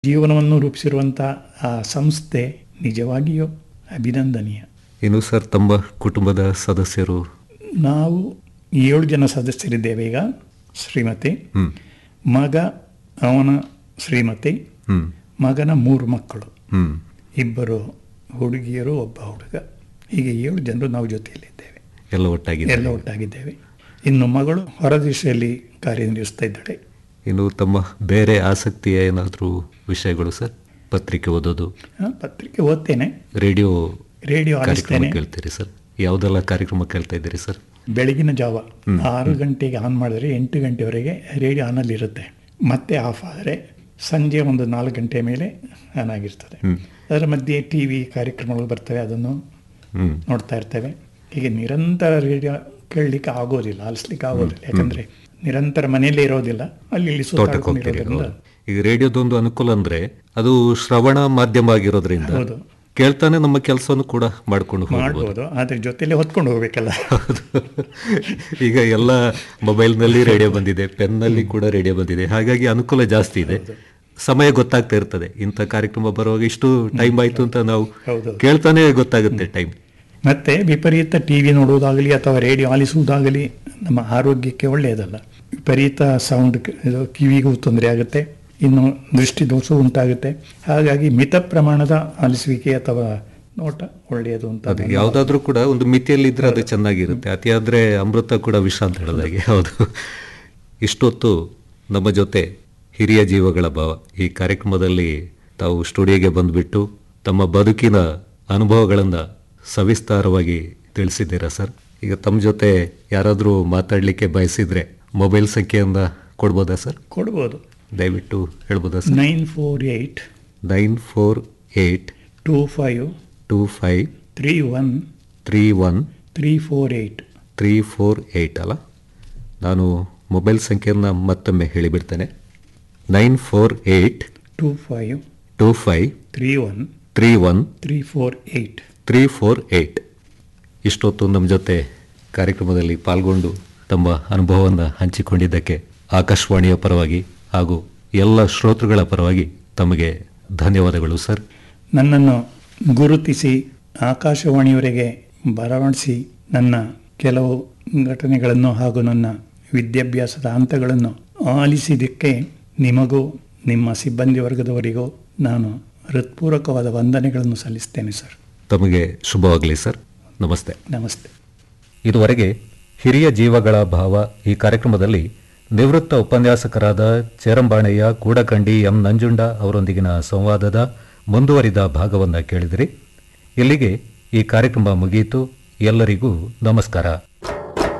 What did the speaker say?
ಜೀವನವನ್ನು ರೂಪಿಸಿರುವಂಥ ಆ ಸಂಸ್ಥೆ ನಿಜವಾಗಿಯೂ ಅಭಿನಂದನೀಯ ಇನ್ನು ಸರ್ ತಮ್ಮ ಕುಟುಂಬದ ಸದಸ್ಯರು ನಾವು ಏಳು ಜನ ಸದಸ್ಯರಿದ್ದೇವೆ ಈಗ ಶ್ರೀಮತಿ ಹ್ಮ್ ಮಗ ಅವನ ಶ್ರೀಮತಿ ಹ್ಮ್ ಮಗನ ಮೂರು ಮಕ್ಕಳು ಹ್ಮ್ ಇಬ್ಬರು ಹುಡುಗಿಯರು ಒಬ್ಬ ಹುಡುಗ ಹೀಗೆ ಏಳು ಜನರು ನಾವು ಜೊತೆಯಲ್ಲಿದ್ದೇವೆ ಎಲ್ಲ ಒಟ್ಟಾಗಿದೆ ಎಲ್ಲ ಒಟ್ಟಾಗಿದ್ದೇವೆ ಇನ್ನು ಮಗಳು ಹೊರದೇಶದಲ್ಲಿ ಕಾರ್ಯನಿರ್ವಹಿಸ್ತಾ ಇದ್ದಾಳೆ ಇನ್ನು ತಮ್ಮ ಬೇರೆ ಆಸಕ್ತಿಯ ಏನಾದರೂ ವಿಷಯಗಳು ಸರ್ ಪತ್ರಿಕೆ ಓದೋದು ಆ, ಪತ್ರಿಕೆ ಓದ್ತೇನೆ ರೇಡಿಯೋ ರೇಡಿಯೋ ಕಾರ್ಯಕ್ರಮ ಆಲಿಸ್ತೇನೆ ಕೇಳ್ತೀರಿ ಸರ್ ಯಾವುದೆಲ್ಲ ಕಾರ್ಯಕ್ರಮ ಕೇಳ್ತಾ ಇದ್ದೀರಿ ಸರ್ ಬೆಳಗಿನ ಜಾವ ಆರು ಗಂಟೆಗೆ ಆನ್ ಮಾಡಿದ್ರೆ ಎಂಟು ಗಂಟೆವರೆಗೆ ರೇಡಿಯೋ ಆನಲ್ಲಿ ಇರುತ್ತೆ ಮತ್ತೆ ಆಫ್ ಆದರೆ ಸಂಜೆ ಒಂದು ನಾಲ್ಕು ಗಂಟೆ ಮೇಲೆ ಆನ್ ಆಗಿರ್ತದೆ ಹ್ಮ್. ಅದರ ಮಧ್ಯೆ ಟಿ ವಿ ಕಾರ್ಯಕ್ರಮಗಳು ಬರ್ತವೆ ಅದನ್ನು ಹ್ಮ್ ನೋಡ್ತಾ ಇರ್ತೇವೆ ಹೀಗೆ ನಿರಂತರ ರೇಡಿಯೋ ಕೇಳಲಿಕ್ಕೆ ಆಗೋದಿಲ್ಲ ಆಲಿಸ್ಲಿಕ್ಕೆ ಆಗೋದಿಲ್ಲ ಯಾಕಂದರೆ ನಿರಂತರ ಮನೆಯಲ್ಲೇ ಇರೋದಿಲ್ಲ ಅಲ್ಲಿ ಇಲ್ಲಿ ತೋಟಕ್ಕೆ ಹೋಗ್ತೀರಿ ಸುತ್ತಾಡ್ಕೊಂಡಿರೋದ್ರಿಂದ ಈಗ ರೇಡಿಯೋದೊಂದು ಅನುಕೂಲ ಅಂದ್ರೆ ಅದು ಶ್ರವಣ ಮಾಧ್ಯಮ ಆಗಿರೋದ್ರಿಂದ ಹೌದು ಕೇಳ್ತಾನೆ ನಮ್ಮ ಕೆಲಸವನ್ನು ಕೂಡ ಮಾಡ್ಕೊಂಡು ಹೋಗ್ಬೋದು ಮಾಡ್ಬೋದು ಆದರೆ ಜೊತೆಲೇ ಹೊತ್ಕೊಂಡು ಹೋಗ್ಬೇಕಲ್ಲ ಹೌದು. ಈಗ ಎಲ್ಲ ಮೊಬೈಲ್ನಲ್ಲಿ ರೇಡಿಯೋ ಬಂದಿದೆ ಪೆನ್ನಲ್ಲಿ ಕೂಡ ರೇಡಿಯೋ ಬಂದಿದೆ ಹಾಗಾಗಿ ಅನುಕೂಲ ಜಾಸ್ತಿ ಇದೆ ಸಮಯ ಗೊತ್ತಾಗ್ತಾ ಇರ್ತದೆ ಇಂಥ ಕಾರ್ಯಕ್ರಮ ಬರುವಾಗ ಇಷ್ಟು ಟೈಮ್ ಆಯ್ತು ಅಂತ ನಾವು ಹೌದು ಕೇಳ್ತಾನೆ ಗೊತ್ತಾಗುತ್ತೆ ಟೈಮ್ ಮತ್ತೆ ವಿಪರೀತ ಟಿ ವಿ ನೋಡುವುದಾಗಲಿ ಅಥವಾ ರೇಡಿಯೋ ಆಲಿಸುವುದಾಗಲಿ ನಮ್ಮ ಆರೋಗ್ಯಕ್ಕೆ ಒಳ್ಳೆಯದಲ್ಲ ವಿಪರೀತ ಸೌಂಡ್ ಇದು ಕಿವಿಗೂ ತೊಂದರೆ ಆಗುತ್ತೆ ಇನ್ನು ದೃಷ್ಟಿ ದೋಷ ಉಂಟಾಗುತ್ತೆ ಹಾಗಾಗಿ ಮಿತ ಪ್ರಮಾಣದ ಆಲಿಸುವಿಕೆ ಅಥವಾ ನೋಟ ಒಳ್ಳೆಯದು ಅಂತ ಅದು ಯಾವ್ದಾದ್ರೂ ಕೂಡ ಒಂದು ಮಿತಿಯಲ್ಲಿ ಇದ್ರೆ ಅದು ಚೆನ್ನಾಗಿರುತ್ತೆ ಅತಿಯಾದ್ರೆ ಅಮೃತ ಕೂಡ ವಿಷ ಅಂತ ಹೇಳಿದಾಗೆ ಹೌದು ಇಷ್ಟೊತ್ತು ನಮ್ಮ ಜೊತೆ ಹಿರಿಯ ಜೀವಗಳ ಭಾವ ಈ ಕಾರ್ಯಕ್ರಮದಲ್ಲಿ ತಾವು ಸ್ಟುಡಿಯೋಗೆ ಬಂದುಬಿಟ್ಟು ತಮ್ಮ ಬದುಕಿನ ಅನುಭವಗಳನ್ನು ಸವಿಸ್ತಾರವಾಗಿ ತಿಳಿಸಿದ್ದೀರಾ ಸರ್ ಈಗ ತಮ್ಮ ಜೊತೆ ಯಾರಾದರೂ ಮಾತಾಡಲಿಕ್ಕೆ ಬಯಸಿದ್ರೆ ಮೊಬೈಲ್ ಸಂಖ್ಯೆಯಿಂದ ಕೊಡ್ಬೋದಾ ಸರ್ ಕೊಡ್ಬೋದು ದಯವಿಟ್ಟು ಹೇಳ್ಬೋದಾ sir nine four eight nine four eight two five two five three one three one three four eight three four eight ಅಲ್ಲ ನಾನು ಮೊಬೈಲ್ ಸಂಖ್ಯೆಯನ್ನು ಮತ್ತೊಮ್ಮೆ ಹೇಳಿಬಿಡ್ತೇನೆ nine four eight two five two five three one three one three four eight three four eight ಇಷ್ಟೊತ್ತು ನಮ್ಮ ಜೊತೆ ಕಾರ್ಯಕ್ರಮದಲ್ಲಿ ಪಾಲ್ಗೊಂಡು ತಮ್ಮ ಅನುಭವವನ್ನು ಹಂಚಿಕೊಂಡಿದ್ದಕ್ಕೆ ಆಕಾಶವಾಣಿಯ ಪರವಾಗಿ ಹಾಗೂ ಎಲ್ಲ ಶ್ರೋತೃಗಳ ಪರವಾಗಿ ತಮಗೆ ಧನ್ಯವಾದಗಳು ಸರ್ ನನ್ನನ್ನು ಗುರುತಿಸಿ ಆಕಾಶವಾಣಿಯವರೆಗೆ ಬರವಣಿಸಿ ನನ್ನ ಕೆಲವು ಘಟನೆಗಳನ್ನು ಹಾಗೂ ನನ್ನ ವಿದ್ಯಾಭ್ಯಾಸದ ಹಂತಗಳನ್ನು ಆಲಿಸಿದ್ದಕ್ಕೆ ನಿಮಗೂ ನಿಮ್ಮ ಸಿಬ್ಬಂದಿ ವರ್ಗದವರಿಗೂ ನಾನು ಹೃತ್ಪೂರ್ವಕವಾದ ವಂದನೆಗಳನ್ನು ಸಲ್ಲಿಸ್ತೇನೆ ಸರ್ ತಮಗೆ ಶುಭವಾಗಲಿ ಸರ್ ನಮಸ್ತೆ ನಮಸ್ತೆ ಇದುವರೆಗೆ ಹಿರಿಯ ಜೀವಗಳ ಭಾವ ಈ ಕಾರ್ಯಕ್ರಮದಲ್ಲಿ ನಿವೃತ್ತ ಉಪನ್ಯಾಸಕರಾದ ಚೇರಂಬಾಣೆಯ ಕೂಡಕಂಡಿ ಎಂ ನಂಜುಂಡ ಅವರೊಂದಿಗಿನ ಸಂವಾದದ ಮುಂದುವರಿದ ಭಾಗವನ್ನು ಕೇಳಿದಿರಿ ಇಲ್ಲಿಗೆ ಈ ಕಾರ್ಯಕ್ರಮ ಮುಗಿಯಿತು ಎಲ್ಲರಿಗೂ ನಮಸ್ಕಾರ